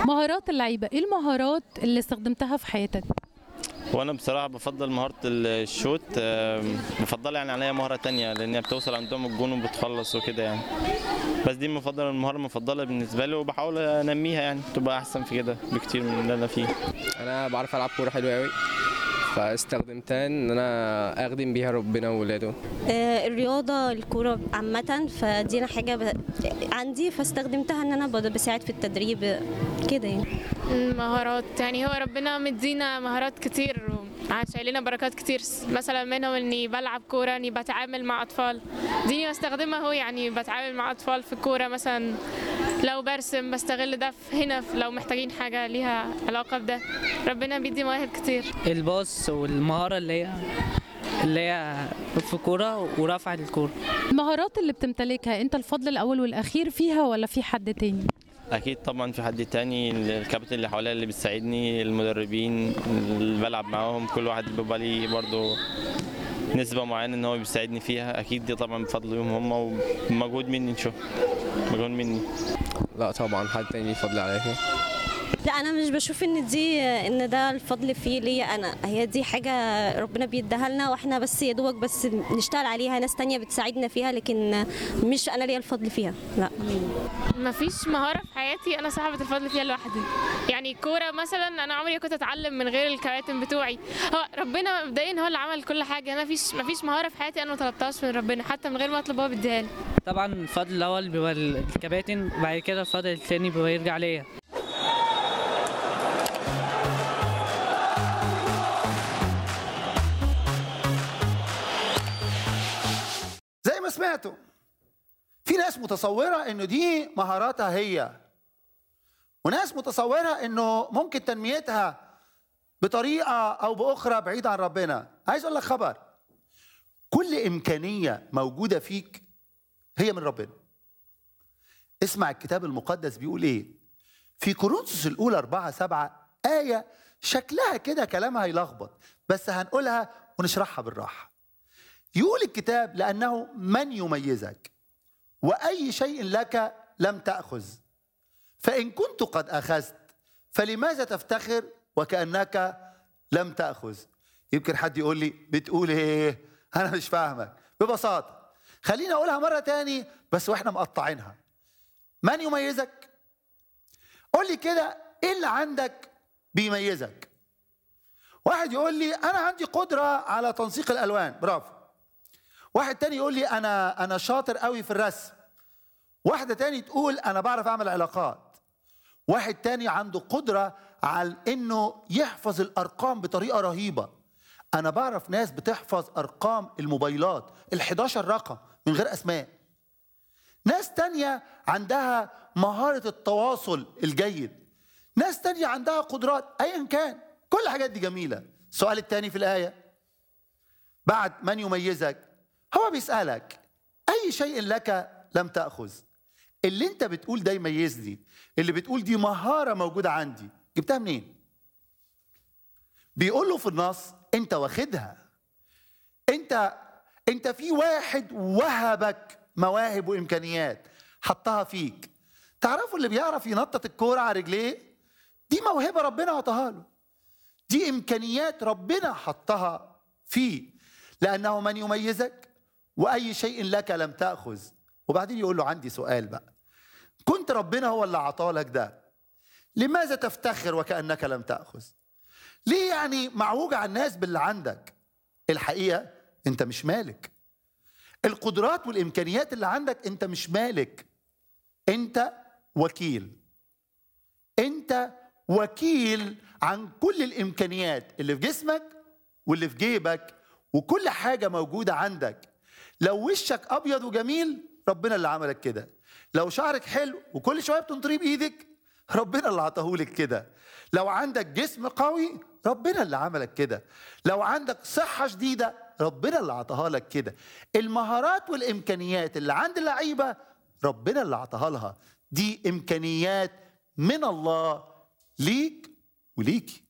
مهارات اللعيبه ايه المهارات اللي استخدمتها في حياتك وانا بصراحه بفضل مهاره الشوت آم، بفضلها يعني عليها مهاره تانية لان هي بتوصل عندهم الجون وبتخلص وكده يعني بس دي المفضله المهاره المفضله بالنسبه لي وبحاول انميها يعني تبقى احسن في كده بكتير من اللي انا فيه انا بعرف العب كوره حلوه قوي فاستخدمتها ان انا اخدم بيها ربنا وولاده آه، الرياضة الكورة عامة فدي أنا حاجة ب... عندي فاستخدمتها إن أنا بد- بساعد في التدريب آه، كده يعني مهارات يعني هو ربنا مدينا مهارات كتير شايلنا بركات كتير مثلا منهم اني بلعب كوره اني بتعامل مع اطفال دي بستخدمها هو يعني بتعامل مع اطفال في الكوره مثلا لو برسم بستغل ده في هنا في لو محتاجين حاجه ليها علاقه بده ربنا بيدي مواهب كتير الباص والمهارة اللي هي اللي هي في كورة ورفع الكورة المهارات اللي بتمتلكها انت الفضل الاول والاخير فيها ولا في حد تاني اكيد طبعا في حد تاني الكابتن اللي حواليا اللي بتساعدني المدربين اللي بلعب معاهم كل واحد بيبقى ليه برضه نسبة معينة ان هو بيساعدني فيها اكيد دي طبعا بفضلهم هم ومجهود مني نشوف مجهود مني لا طبعا حد تاني يفضل عليا لا أنا مش بشوف إن دي إن ده الفضل فيه ليا أنا هي دي حاجة ربنا بيديها لنا وإحنا بس يا دوبك بس نشتغل عليها ناس تانية بتساعدنا فيها لكن مش أنا ليا الفضل فيها لا مفيش مهارة في حياتي أنا صاحبة الفضل فيها لوحدي يعني كورة مثلا أنا عمري ما كنت أتعلم من غير الكباتن بتوعي هو ربنا مبدئيا هو اللي عمل كل حاجة مفيش مفيش مهارة في حياتي أنا ما طلبتهاش من ربنا حتى من غير ما أطلب هو بيديها لي طبعا الفضل الأول بيبقى الكباتن بعد كده الفضل التاني بيبقى يرجع ليا زي ما سمعتوا في ناس متصورة انه دي مهاراتها هي وناس متصورة انه ممكن تنميتها بطريقة او باخرى بعيدة عن ربنا عايز اقول لك خبر كل امكانية موجودة فيك هي من ربنا اسمع الكتاب المقدس بيقول ايه في كورنثوس الاولى أربعة سبعة آية شكلها كده كلامها يلخبط بس هنقولها ونشرحها بالراحة يقول الكتاب لأنه من يميزك وأي شيء لك لم تأخذ فإن كنت قد أخذت فلماذا تفتخر وكأنك لم تأخذ يمكن حد يقول لي بتقول إيه أنا مش فاهمك ببساطة خليني أقولها مرة تاني بس وإحنا مقطعينها من يميزك قول لي كده إيه اللي عندك بيميزك واحد يقول لي أنا عندي قدرة على تنسيق الألوان برافو واحد تاني يقول لي انا انا شاطر قوي في الرسم واحده تاني تقول انا بعرف اعمل علاقات واحد تاني عنده قدره على انه يحفظ الارقام بطريقه رهيبه انا بعرف ناس بتحفظ ارقام الموبايلات ال11 رقم من غير اسماء ناس تانية عندها مهارة التواصل الجيد ناس تانية عندها قدرات أيا كان كل الحاجات دي جميلة السؤال التاني في الآية بعد من يميزك هو بيسألك أي شيء لك لم تأخذ اللي انت بتقول ده يميزني اللي بتقول دي مهارة موجودة عندي جبتها منين بيقول له في النص انت واخدها انت انت في واحد وهبك مواهب وامكانيات حطها فيك تعرفوا اللي بيعرف ينطط الكوره على رجليه دي موهبه ربنا عطاها له دي امكانيات ربنا حطها فيه لانه من يميزك واي شيء لك لم تاخذ وبعدين يقول له عندي سؤال بقى كنت ربنا هو اللي عطالك ده لماذا تفتخر وكانك لم تاخذ ليه يعني معوج على الناس باللي عندك الحقيقه انت مش مالك القدرات والامكانيات اللي عندك انت مش مالك انت وكيل انت وكيل عن كل الامكانيات اللي في جسمك واللي في جيبك وكل حاجه موجوده عندك لو وشك ابيض وجميل ربنا اللي عملك كده لو شعرك حلو وكل شويه بتنطريه بايدك ربنا اللي عطاهولك كده لو عندك جسم قوي ربنا اللي عملك كده لو عندك صحه شديده ربنا اللي عطاها لك كده المهارات والامكانيات اللي عند اللعيبه ربنا اللي عطاها لها دي امكانيات من الله ليك وليكي